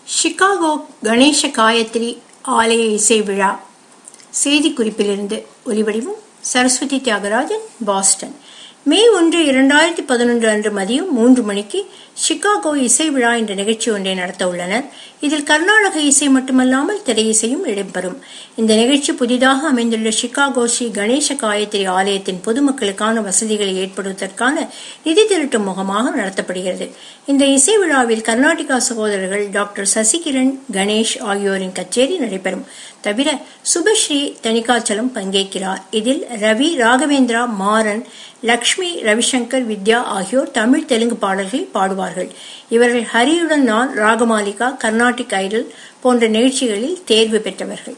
Chicago Ganesha Gayatri ஆலய இசை விழா செய்திக்குறிப்பிலிருந்து ஒலிவடிவம் சரஸ்வதி தியாகராஜன் பாஸ்டன் மே ஒன்று இரண்டாயிரத்தி பதினொன்று அன்று மதியம் மூன்று மணிக்கு சிகாகோ இசை விழா என்ற நிகழ்ச்சி ஒன்றை நடத்த உள்ளனர் இதில் கர்நாடக இசை மட்டுமல்லாமல் திரை இசையும் இடம்பெறும் இந்த நிகழ்ச்சி புதிதாக அமைந்துள்ள சிகாகோ ஸ்ரீ கணேச காயத்ரி ஆலயத்தின் பொதுமக்களுக்கான வசதிகளை ஏற்படுவதற்கான நிதி திரட்டும் முகமாக நடத்தப்படுகிறது இந்த இசை விழாவில் கர்நாடகா சகோதரர்கள் டாக்டர் சசிகிரண் கணேஷ் ஆகியோரின் கச்சேரி நடைபெறும் தவிர சுபஸ்ரீ தணிகாச்சலம் பங்கேற்கிறார் இதில் ரவி ராகவேந்திரா மாறன் லக்ஷ்மி ரவிசங்கர் வித்யா ஆகியோர் தமிழ் தெலுங்கு பாடல்களை பாடுவார்கள் இவர்கள் ஹரியுடன் நான் ராகமாலிகா கர்நாடிக் ஐடல் போன்ற நிகழ்ச்சிகளில் தேர்வு பெற்றவர்கள்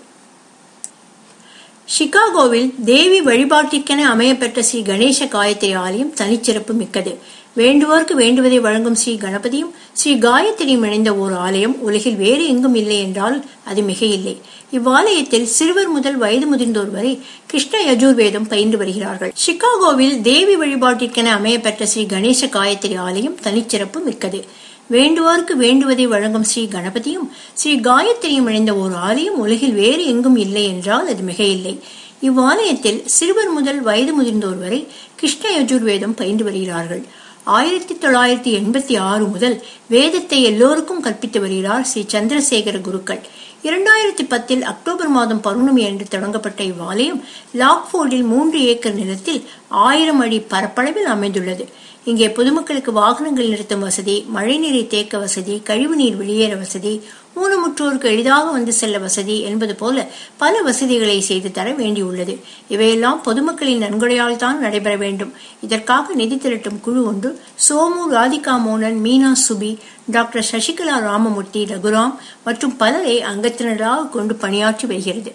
சிகாகோவில் தேவி வழிபாட்டிற்கென அமையப்பெற்ற ஸ்ரீ கணேச காயத்ரி ஆலயம் தனிச்சிறப்பு மிக்கது வேண்டுவோருக்கு வேண்டுவதை வழங்கும் ஸ்ரீ கணபதியும் ஸ்ரீ காயத்ரியும் இணைந்த ஓர் ஆலயம் உலகில் வேறு எங்கும் இல்லை என்றால் அது மிக இல்லை இவ்வாலயத்தில் சிறுவர் முதல் வயது முதிர்ந்தோர் வரை கிருஷ்ண யஜுர்வேதம் பயின்று வருகிறார்கள் சிகாகோவில் தேவி வழிபாட்டிற்கென அமையப்பெற்ற ஸ்ரீ கணேச காயத்ரி ஆலயம் தனிச்சிறப்பு மிக்கது வேண்டுவோருக்கு வேண்டுவதை வழங்கும் ஸ்ரீ கணபதியும் ஸ்ரீ காயத்ரியும் இணைந்த ஒரு ஆலயம் உலகில் வேறு எங்கும் இல்லை என்றால் அது மிக இல்லை இவ்வாலயத்தில் சிறுவர் முதல் வயது முதிர்ந்தோர் வரை கிருஷ்ண யஜுர்வேதம் பயின்று வருகிறார்கள் ஆயிரத்தி தொள்ளாயிரத்தி எண்பத்தி ஆறு முதல் வேதத்தை எல்லோருக்கும் கற்பித்து வருகிறார் ஸ்ரீ சந்திரசேகர குருக்கள் இரண்டாயிரத்தி பத்தில் அக்டோபர் மாதம் பௌர்ணமி அன்று தொடங்கப்பட்ட இவ்வாலயம் லாக்ஃபோர்டில் மூன்று ஏக்கர் நிலத்தில் ஆயிரம் அடி பரப்பளவில் அமைந்துள்ளது இங்கே பொதுமக்களுக்கு வாகனங்கள் நிறுத்தும் வசதி மழைநீரை தேக்க வசதி கழிவுநீர் வெளியேற வசதி ஊனமுற்றோருக்கு எளிதாக வந்து செல்ல வசதி என்பது போல பல வசதிகளை செய்து தர வேண்டியுள்ளது இவையெல்லாம் பொதுமக்களின் நன்கொடையால் தான் நடைபெற வேண்டும் இதற்காக நிதி திரட்டும் குழு ஒன்று சோமு ராதிகா மோனன் மீனா சுபி டாக்டர் சசிகலா ராமமூர்த்தி ரகுராம் மற்றும் பலரை அங்கத்தினராக கொண்டு பணியாற்றி வருகிறது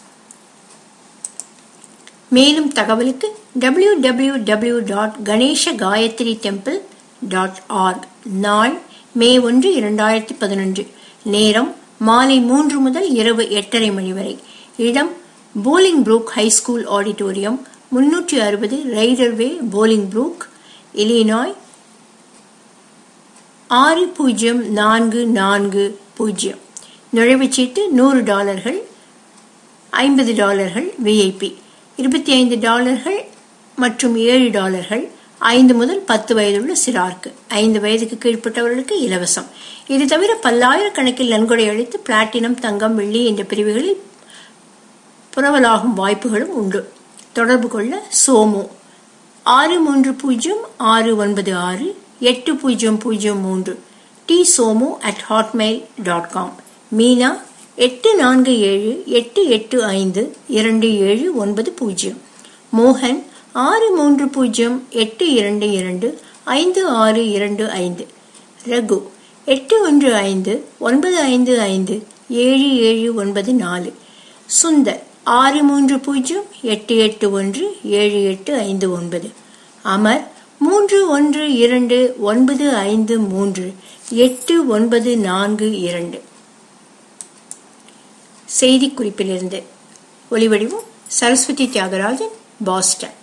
மேலும் தகவலுக்கு W W W dot Ganesha Gayatri temple dot org நாள் மே ஒன்று இரண்டாயிரத்தி பதினொன்று நேரம் மாலை மூன்று முதல் இரவு எட்டரை மணி வரை இடம் போலிங் ப்ரூக் ஹைஸ்கூல் ஆடிட்டோரியம் முன்னூற்றி அறுபது ரைடர்வே போலிங் ப்ரூக் இலினாய் ஆறு பூஜ்ஜியம் நான்கு நான்கு பூஜ்ஜியம் நுழைவுச்சீட்டு நூறு டாலர்கள் ஐம்பது டாலர்கள் விஐபி இருபத்தி ஐந்து டாலர்கள் மற்றும் ஏழு டாலர்கள் ஐந்து முதல் பத்து வயதுள்ள சிறாருக்கு ஐந்து வயதுக்கு கீழ்ப்பட்டவர்களுக்கு இலவசம் இது தவிர பல்லாயிரக்கணக்கில் நன்கொடை அளித்து பிளாட்டினம் தங்கம் வெள்ளி என்ற பிரிவுகளில் புரவலாகும் வாய்ப்புகளும் உண்டு தொடர்பு கொள்ள சோமு ஆறு மூன்று பூஜ்ஜியம் ஆறு ஒன்பது ஆறு எட்டு பூஜ்ஜியம் பூஜ்ஜியம் மூன்று D Somu at Hotmail dot com Meena எட்டு நான்கு ஏழு எட்டு எட்டு ஐந்து இரண்டு ஏழு ஒன்பது பூஜ்ஜியம் மோகன் ஆறு மூன்று பூஜ்ஜியம் எட்டு இரண்டு இரண்டு ஐந்து ஆறு இரண்டு ஐந்து ரகு எட்டு ஒன்று ஐந்து ஒன்பது ஐந்து ஐந்து ஏழு ஏழு ஒன்பது நாலு சுந்தர் ஆறு மூன்று பூஜ்ஜியம் எட்டு எட்டு ஒன்று ஏழு எட்டு ஐந்து ஒன்பது அமர் மூன்று ஒன்று இரண்டு ஒன்பது ஐந்து மூன்று எட்டு ஒன்பது நான்கு இரண்டு செய்திக்குறிப்பிலிருந்து ஒலிவடிவம் சரஸ்வதி தியாகராஜன் பாஸ்டன்